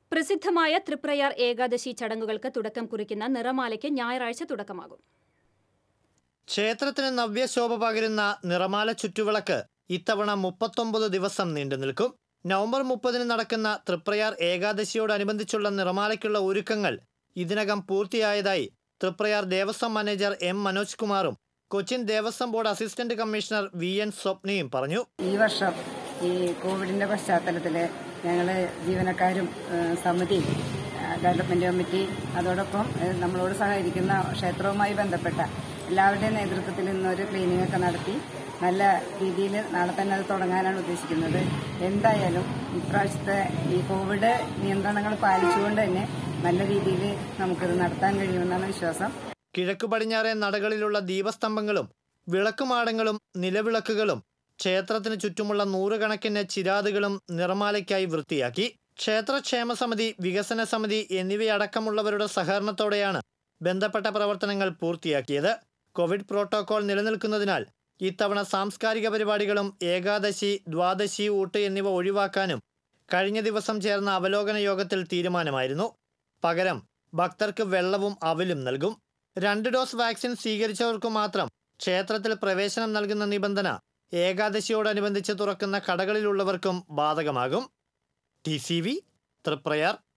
പ്രസിദ്ധമായ തൃപ്രയാർ ഏകാദശി ചടങ്ങുകൾക്ക് തുടക്കം കുറിക്കുന്ന നിറമാലയ്ക്ക് ഞായറാഴ്ച തുടക്കമാകും ക്ഷേത്രത്തിന് നവ്യശോഭ പകരുന്ന നിറമാല ചുറ്റുവിളക്ക് ഇത്തവണ മുപ്പത്തൊമ്പത് ദിവസം നീണ്ടു നിൽക്കും നവംബർ മുപ്പതിന് നടക്കുന്ന തൃപ്രയാർ ഏകാദശിയോടനുബന്ധിച്ചുള്ള നിറമാലയ്ക്കുള്ള ഒരുക്കങ്ങൾ ഇതിനകം പൂർത്തിയായതായി തൃപ്രയാർ ദേവസ്വം മാനേജർ എം മനോജ് കുമാറും Cochin Devaswom board assistant commissioner V N സ്വപ്നയും പറഞ്ഞു ഈ വർഷം ഈ കോവിഡിന്റെ പശ്ചാത്തലത്തിൽ ഞങ്ങൾ ജീവനക്കാരും ഏഹ്, സമിതി ഏഹ്, ഡെവലപ്മെന്റ് കമ്മിറ്റി അതോടൊപ്പം ഏഹ്, നമ്മളോട് സഹകരിക്കുന്ന ക്ഷേത്രവുമായി ബന്ധപ്പെട്ട എല്ലാവരുടെയും നേതൃത്വത്തിൽ ഇന്നൊരു ക്ലീനിങ് ഒക്കെ നടത്തി നല്ല രീതിയിൽ നാളെ തന്നെ അത് തുടങ്ങാനാണ് ഉദ്ദേശിക്കുന്നത് എന്തായാലും ഇപ്രാവശ്യത്തെ ഈ കോവിഡ് നിയന്ത്രണങ്ങൾ പാലിച്ചുകൊണ്ട് തന്നെ നല്ല രീതിയിൽ നമുക്കിത് നടത്താൻ കഴിയുമെന്നാണ് വിശ്വാസം കിഴക്കു പടിഞ്ഞാറേ നടകളിലുള്ള ദീപസ്തംഭങ്ങളും വിളക്കുമാടങ്ങളും നിലവിളക്കുകളും ക്ഷേത്രത്തിന് ചുറ്റുമുള്ള നൂറുകണക്കിന് ചിരാതുകളും നിറമാലയ്ക്കായി വൃത്തിയാക്കി ക്ഷേത്രക്ഷേമ സമിതി വികസന സമിതി എന്നിവയടക്കമുള്ളവരുടെ സഹകരണത്തോടെയാണ് ബന്ധപ്പെട്ട പ്രവർത്തനങ്ങൾ പൂർത്തിയാക്കിയത് കോവിഡ് പ്രോട്ടോകോൾ നിലനിൽക്കുന്നതിനാൽ ഇത്തവണ സാംസ്കാരിക പരിപാടികളും ഏകാദശി ദ്വാദശി ഊട്ട് എന്നിവ ഒഴിവാക്കാനും കഴിഞ്ഞ ദിവസം ചേർന്ന അവലോകന യോഗത്തിൽ തീരുമാനമായിരുന്നു പകരം ഭക്തർക്ക് വെള്ളവും അവലും നൽകും രണ്ട് ഡോസ് വാക്സിൻ സ്വീകരിച്ചവർക്ക് മാത്രം ക്ഷേത്രത്തിൽ പ്രവേശനം നൽകുന്ന നിബന്ധന ഏകാദശിയോടനുബന്ധിച്ച് തുറക്കുന്ന കടകളിലുള്ളവർക്കും ബാധകമാകും ടി സി വി തൃപ്രയാർ